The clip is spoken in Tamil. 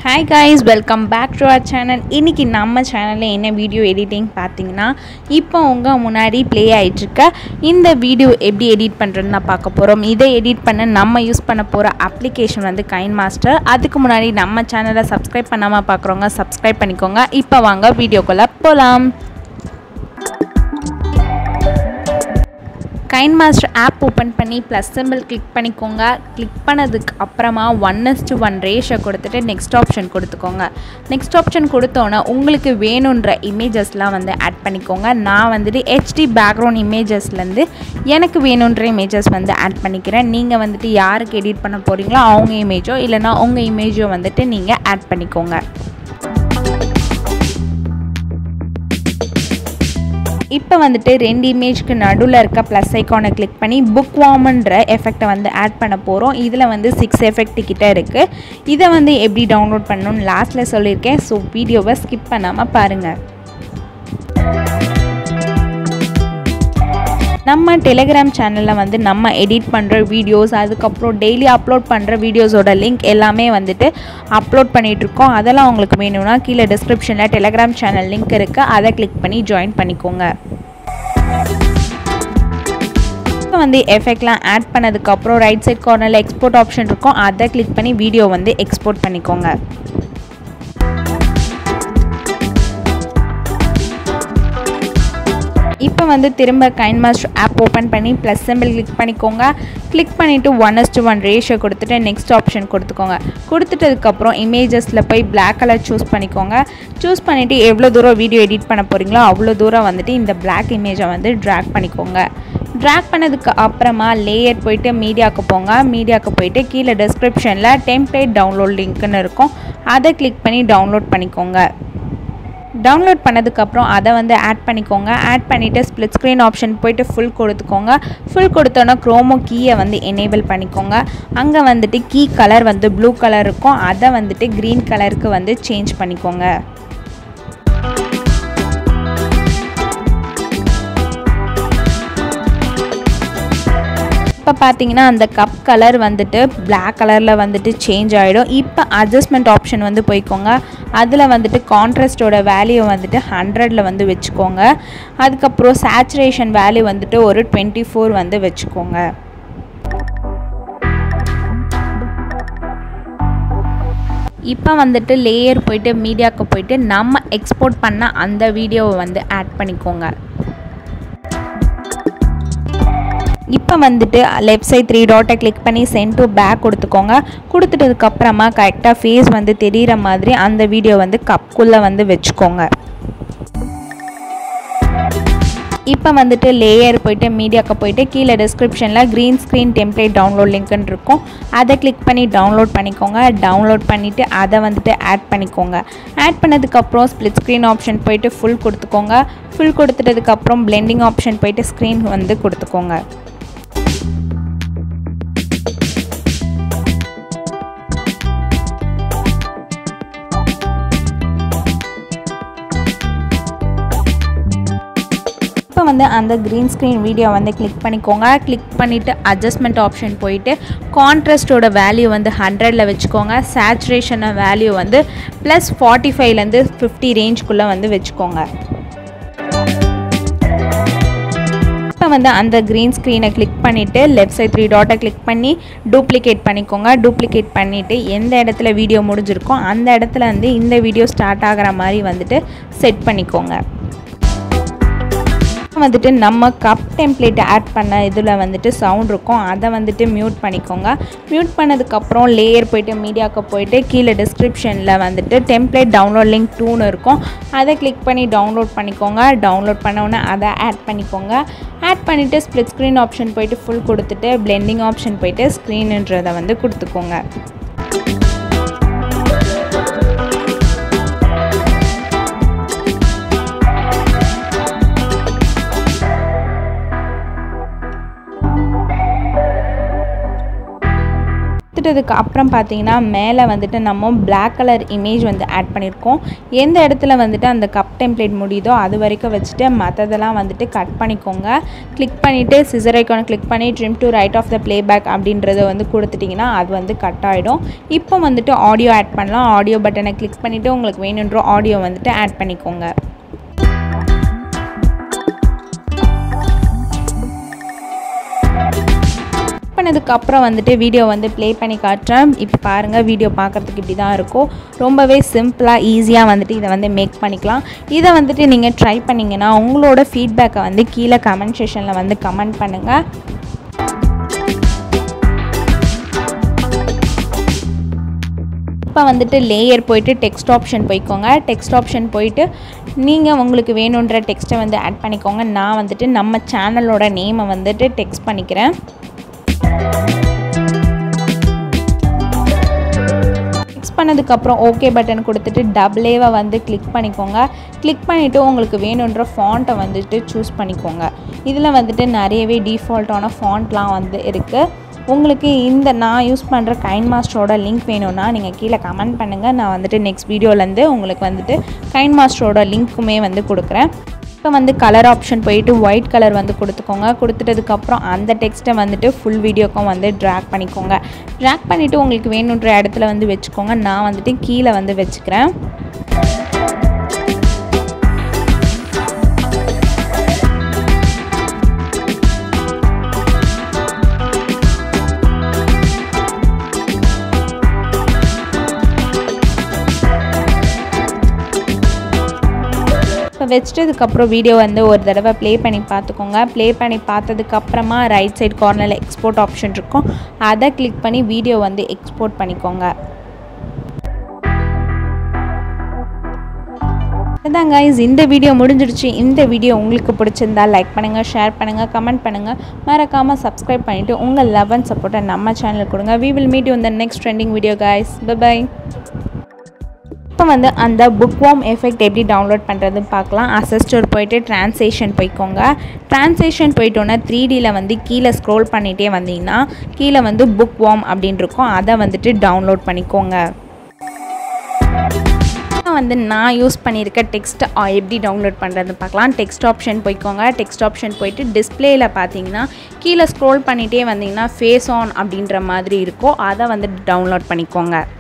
hi guys welcome back to our channel இன்றைக்கி நம்ம சேனலில் என்ன வீடியோ எடிட்டிங் பார்த்தீங்கன்னா இப்போ உங்கள் முன்னாடி ப்ளே ஆகிட்டுருக்க இந்த வீடியோ எப்படி எடிட் பண்ணுறதுன்னு நான் பார்க்க போகிறோம் இதை எடிட் பண்ண நம்ம யூஸ் பண்ண போகிற அப்ளிகேஷன் வந்து கைன் மாஸ்டர் அதுக்கு முன்னாடி நம்ம சேனலை சப்ஸ்கிரைப் பண்ணாமல் பார்க்குறவங்க சப்ஸ்கிரைப் பண்ணிக்கோங்க இப்போ வாங்க வீடியோக்குள்ளே போகலாம் கைன் மாஸ்டர் ஆப் ஓப்பன் பண்ணி ப்ளஸ் சிம்பிள் கிளிக் பண்ணிக்கோங்க கிளிக் பண்ணதுக்கு அப்புறமா ஒன் இஸ் டு ஒன் ரேஷை கொடுத்துட்டு நெக்ஸ்ட் ஆப்ஷன் கொடுத்துக்கோங்க நெக்ஸ்ட் ஆப்ஷன் கொடுத்தோன்னே உங்களுக்கு வேணுன்ற இமேஜஸ்லாம் வந்து ஆட் பண்ணிக்கோங்க நான் வந்துட்டு ஹெச்டி பேக்ரவுண்ட் இமேஜஸ்லேருந்து எனக்கு வேணுன்ற இமேஜஸ் வந்து ஆட் பண்ணிக்கிறேன் நீங்கள் வந்துட்டு யாருக்கு எடிட் பண்ண போகிறீங்களோ அவங்க இமேஜோ இல்லைனா உங்கள் இமேஜோ வந்துட்டு நீங்கள் ஆட் பண்ணிக்கோங்க இப்போ வந்துட்டு ரெண்டு இமேஜ்க்கு நடுவில் இருக்க ப்ளஸ் ஐக்கானை கிளிக் பண்ணி புக் வார்ம்ன்ற எஃபெக்டை வந்து ஆட் பண்ண போகிறோம் இதில் வந்து சிக்ஸ் எஃபெக்ட் கிட்ட இருக்குது இதை வந்து எப்படி டவுன்லோட் பண்ணணும்னு லாஸ்ட்டில் சொல்லியிருக்கேன் ஸோ வீடியோவை ஸ்கிப் பண்ணாமல் பாருங்கள் நம்ம டெலிகிராம் சேனலில் வந்து நம்ம எடிட் பண்ணுற வீடியோஸ் அதுக்கப்புறம் டெய்லி அப்லோட் பண்ணுற வீடியோஸோட லிங்க் எல்லாமே வந்துட்டு அப்லோட் பண்ணிகிட்ருக்கோம் அதெல்லாம் உங்களுக்கு வேணும்னா கீழே டிஸ்கிரிப்ஷனில் டெலிகிராம் சேனல் லிங்க் இருக்குது அதை கிளிக் பண்ணி ஜாயின் பண்ணிக்கோங்க இப்போ வந்து எஃபெக்ட்லாம் ஆட் பண்ணதுக்கப்புறம் ரைட் சைட் கார்னரில் எக்ஸ்போர்ட் ஆப்ஷன் இருக்கும் அதை கிளிக் பண்ணி வீடியோ வந்து எக்ஸ்போர்ட் பண்ணிக்கோங்க இப்போ வந்து திரும்ப கைன் மாஸ்டர் ஆப் ஓப்பன் பண்ணி ப்ளஸ் சிம்பிள் கிளிக் பண்ணிக்கோங்க கிளிக் பண்ணிவிட்டு one is to one ratio கொடுத்துட்டு நெக்ஸ்ட் ஆப்ஷன் கொடுத்துக்கோங்க கொடுத்துட்டதுக்கப்புறம் இமேஜஸில் போய் பிளாக் கலர் சூஸ் பண்ணிக்கோங்க சூஸ் பண்ணிவிட்டு எவ்வளோ தூரம் வீடியோ எடிட் பண்ண போகிறீங்களோ அவ்வளோ தூரம் வந்துட்டு இந்த பிளாக் இமேஜை வந்து ட்ராக் பண்ணிக்கோங்க ட்ராக் பண்ணதுக்கு அப்புறமா லேயர் போயிட்டு மீடியாவுக்கு போங்க மீடியாவுக்கு போயிட்டு கீழே டிஸ்கிரிப்ஷனில் டெம்ப்ளேட் டவுன்லோட் லிங்க்குன்னு இருக்கும் அதை கிளிக் பண்ணி டவுன்லோட் பண்ணிக்கோங்க டவுன்லோட் பண்ணதுக்கப்புறம் அதை வந்து ஆட் பண்ணிக்கோங்க ஆட் பண்ணிவிட்டு ஸ்ப்ளிட் ஸ்க்ரீன் ஆப்ஷன் போயிட்டு ஃபுல் கொடுத்துக்கோங்க ஃபுல் கொடுத்தோன்னா க்ரோமோ கீயை வந்து எனேபிள் பண்ணிக்கோங்க அங்கே வந்துட்டு கீ கலர் வந்து ப்ளூ கலர் இருக்கும் அதை வந்துட்டு க்ரீன் கலருக்கு வந்து சேஞ்ச் பண்ணிக்கோங்க இப்போ பார்த்தீங்கன்னா அந்த கப் கலர் வந்துட்டு பிளாக் கலரில் வந்துட்டு சேஞ்ச் ஆகிடும் இப்போ அட்ஜஸ்ட்மெண்ட் ஆப்ஷன் வந்து போய்க்கோங்க அதில் வந்துட்டு கான்ட்ராஸ்டோட வேல்யூ வந்துட்டு ஹண்ட்ரடில் வந்து வச்சுக்கோங்க அதுக்கப்புறம் சேச்சுரேஷன் வேல்யூ வந்துட்டு ஒரு டுவெண்ட்டி ஃபோர் வந்து வச்சுக்கோங்க இப்போ வந்துட்டு லேயர் போயிட்டு மீடியாவுக்கு போயிட்டு நம்ம எக்ஸ்போர்ட் பண்ண அந்த வீடியோவை வந்து ஆட் பண்ணிக்கோங்க இப்போ வந்துட்டு லெஃப்ட் சைட் த்ரீ டாட்டை கிளிக் பண்ணி சென்ட் டு பேக் கொடுத்துக்கோங்க கொடுத்துட்டதுக்கப்புறமா கரெக்டாக ஃபேஸ் வந்து தெரிகிற மாதிரி அந்த வீடியோ வந்து கப்புக்குள்ளே வந்து வச்சுக்கோங்க இப்போ வந்துட்டு லேயர் போயிட்டு மீடியாவுக்கு போயிட்டு கீழே டிஸ்கிரிப்ஷனில் க்ரீன் ஸ்க்ரீன் டெம்ப்ளேட் டவுன்லோட் லிங்க்னு இருக்கும் அதை கிளிக் பண்ணி டவுன்லோட் பண்ணிக்கோங்க டவுன்லோட் பண்ணிவிட்டு அதை வந்துட்டு ஆட் பண்ணிக்கோங்க ஆட் பண்ணதுக்கப்புறம் ஸ்ப்ளிட் ஸ்க்ரீன் ஆப்ஷன் போயிட்டு ஃபுல் கொடுத்துக்கோங்க ஃபுல் கொடுத்துட்டதுக்கப்புறம் பிளெண்டிங் ஆப்ஷன் போயிட்டு ஸ்க்ரீன் வந்து கொடுத்துக்கோங்க இப்போ வந்து அந்த க்ரீன் ஸ்க்ரீன் வீடியோ வந்து கிளிக் பண்ணிக்கோங்க கிளிக் பண்ணிவிட்டு அட்ஜஸ்ட்மெண்ட் ஆப்ஷன் போயிட்டு கான்ட்ராஸ்டோட வேல்யூ வந்து ஹண்ட்ரடில் வச்சுக்கோங்க சேச்சுரேஷன் வேல்யூ வந்து ப்ளஸ் ஃபார்ட்டி ஃபைவ்லேருந்து ஃபிஃப்டி ரேஞ்சுக்குள்ளே வந்து வச்சுக்கோங்க இப்போ வந்து அந்த க்ரீன் ஸ்க்ரீனை கிளிக் பண்ணிவிட்டு லெஃப்ட் சைட் த்ரீ டாட்டை கிளிக் பண்ணி டூப்ளிகேட் பண்ணிக்கோங்க டூப்ளிகேட் பண்ணிவிட்டு எந்த இடத்துல வீடியோ முடிஞ்சிருக்கோ அந்த இடத்துல வந்து இந்த வீடியோ ஸ்டார்ட் ஆகிற மாதிரி வந்துட்டு செட் பண்ணிக்கோங்க வந்துட்டு நம்ம கப் டெம்ப்ளேட் ஆட் பண்ண இதில் வந்துட்டு சவுண்ட் இருக்கும் அதை வந்துட்டு மியூட் பண்ணிக்கோங்க மியூட் பண்ணதுக்கப்புறம் லேயர் போயிட்டு மீடியாவுக்கு போயிட்டு கீழே டிஸ்கிரிப்ஷனில் வந்துட்டு டெம்ப்ளேட் டவுன்லோட் லிங்க் டூன்னு இருக்கும் அதை கிளிக் பண்ணி டவுன்லோட் பண்ணிக்கோங்க டவுன்லோட் பண்ணோன்னே அதை ஆட் பண்ணிக்கோங்க ஆட் பண்ணிவிட்டு ஸ்ப்ளிட் ஸ்க்ரீன் ஆப்ஷன் போயிட்டு ஃபுல் கொடுத்துட்டு பிளெண்டிங் ஆப்ஷன் போயிட்டு ஸ்க்ரீனுன்றதை வந்து கொடுத்துக்கோங்க கொடுத்துட்டதுக்கு அப்புறம் பார்த்தீங்கன்னா மேலே வந்துட்டு நம்ம Black கலர் இமேஜ் வந்து ஆட் பண்ணியிருக்கோம் எந்த இடத்துல வந்துட்டு அந்த கப் டெம்ப்ளேட் முடியுதோ அது வரைக்கும் வச்சுட்டு மற்றதெல்லாம் வந்துட்டு கட் பண்ணிக்கோங்க கிளிக் பண்ணிவிட்டு சிசர் ஐக்கானை கிளிக் பண்ணி trim to right of the playback அப்படின்றத வந்து கொடுத்துட்டிங்கன்னா அது வந்து கட் ஆகிடும் இப்போ வந்துட்டு ஆடியோ ஆட் பண்ணலாம் ஆடியோ பட்டனை கிளிக் பண்ணிவிட்டு உங்களுக்கு வேணுன்ற ஆடியோ வந்துட்டு ஆட் பண்ணிக்கோங்க பண்ணதுக்கு அப்புறம் வந்துட்டு வீடியோ வந்து ப்ளே பண்ணி காட்டுறேன் இப்போ பாருங்கள் வீடியோ பார்க்குறதுக்கு இப்படி தான் இருக்கும் ரொம்பவே சிம்பிளாக ஈஸியாக வந்துட்டு இதை வந்து மேக் பண்ணிக்கலாம் இதை வந்துட்டு நீங்கள் ட்ரை பண்ணிங்கன்னா உங்களோட ஃபீட்பேக்கை வந்து கீழே கமெண்ட் செஷனில் வந்து கமெண்ட் பண்ணுங்கள் இப்போ வந்துட்டு லேயர் போயிட்டு டெக்ஸ்ட் ஆப்ஷன் போய்க்கோங்க டெக்ஸ்ட் ஆப்ஷன் போயிட்டு நீங்கள் உங்களுக்கு வேணுன்ற டெக்ஸ்ட்டை வந்து ஆட் பண்ணிக்கோங்க நான் வந்துட்டு நம்ம சேனலோட நேமை வந்துட்டு டெக்ஸ்ட் பண்ணிக்கிறேன் ஃபிக்ஸ் பண்ணதுக்கப்புறம் ஓகே பட்டன் கொடுத்துட்டு டபுளேவை வந்து கிளிக் பண்ணிக்கோங்க கிளிக் பண்ணிவிட்டு உங்களுக்கு வேணுன்ற ஃபாண்ட்டை வந்துட்டு சூஸ் பண்ணிக்கோங்க இதில் வந்துட்டு நிறையவே டிஃபால்ட்டான ஃபாண்ட்லாம் வந்து இருக்குது உங்களுக்கு இந்த நான் யூஸ் பண்ணுற கைன் மாஸ்டரோட லிங்க் வேணும்னா நீங்கள் கீழே கமெண்ட் பண்ணுங்கள் நான் வந்துட்டு நெக்ஸ்ட் வீடியோலேருந்து உங்களுக்கு வந்துட்டு கைன் மாஸ்டரோட லிங்க்குமே வந்து கொடுக்குறேன் இப்போ வந்து கலர் ஆப்ஷன் போயிட்டு ஒயிட் கலர் வந்து கொடுத்துக்கோங்க கொடுத்துட்டதுக்கப்புறம் அந்த டெக்ஸ்ட்டை வந்துட்டு ஃபுல் வீடியோக்கும் வந்து ட்ராக் பண்ணிக்கோங்க ட்ராக் பண்ணிவிட்டு உங்களுக்கு வேணுன்ற இடத்துல வந்து வச்சுக்கோங்க நான் வந்துட்டு கீழே வந்து வச்சுக்கிறேன் இப்போ வச்சிட்டதுக்கப்புறம் வீடியோ வந்து ஒரு தடவை ப்ளே பண்ணி பார்த்துக்கோங்க ப்ளே பண்ணி பார்த்ததுக்கப்புறமா ரைட் சைட் கார்னரில் எக்ஸ்போர்ட் ஆப்ஷன் இருக்கும் அதை கிளிக் பண்ணி வீடியோ வந்து எக்ஸ்போர்ட் பண்ணிக்கோங்க இதான் கைஸ் இந்த வீடியோ முடிஞ்சிடுச்சு இந்த வீடியோ உங்களுக்கு பிடிச்சிருந்தா லைக் பண்ணுங்கள் ஷேர் பண்ணுங்கள் கமெண்ட் பண்ணுங்கள் மறக்காமல் சப்ஸ்கிரைப் பண்ணிவிட்டு உங்கள் லவ் அண்ட் சப்போர்ட்டை நம்ம சேனலுக்கு கொடுங்க வி வில் மீட் யூ இந்த next trending video guys bye இப்போ வந்து அந்த புக் வார்ம் எஃபெக்ட் எப்படி டவுன்லோட் பண்ணுறதுன்னு பார்க்கலாம் அசஸ்டோர் போயிட்டு ட்ரான்ஸ்லேஷன் போய்க்கோங்க ட்ரான்ஸ்லேஷன் போயிட்டோன்னா த்ரீ டியில் வந்து கீழே ஸ்க்ரோல் பண்ணிகிட்டே வந்தீங்கன்னா கீழே வந்து புக் வார்ம் அப்படின்னு இருக்கும் அதை வந்துட்டு டவுன்லோட் பண்ணிக்கோங்க வந்து நான் யூஸ் பண்ணியிருக்க டெக்ஸ்ட் எப்படி டவுன்லோட் பண்ணுறதுன்னு பார்க்கலாம் டெக்ஸ்ட் ஆப்ஷன் போய்க்கோங்க டெக்ஸ்ட் ஆப்ஷன் போயிட்டு டிஸ்பிளேயில் பார்த்தீங்கன்னா கீழே ஸ்க்ரோல் பண்ணிகிட்டே வந்தீங்கன்னா ஃபேஸ் ஆன் அப்படின்ற மாதிரி இருக்கும் அதை வந்து டவுன்லோட் பண்ணிக்கோங்க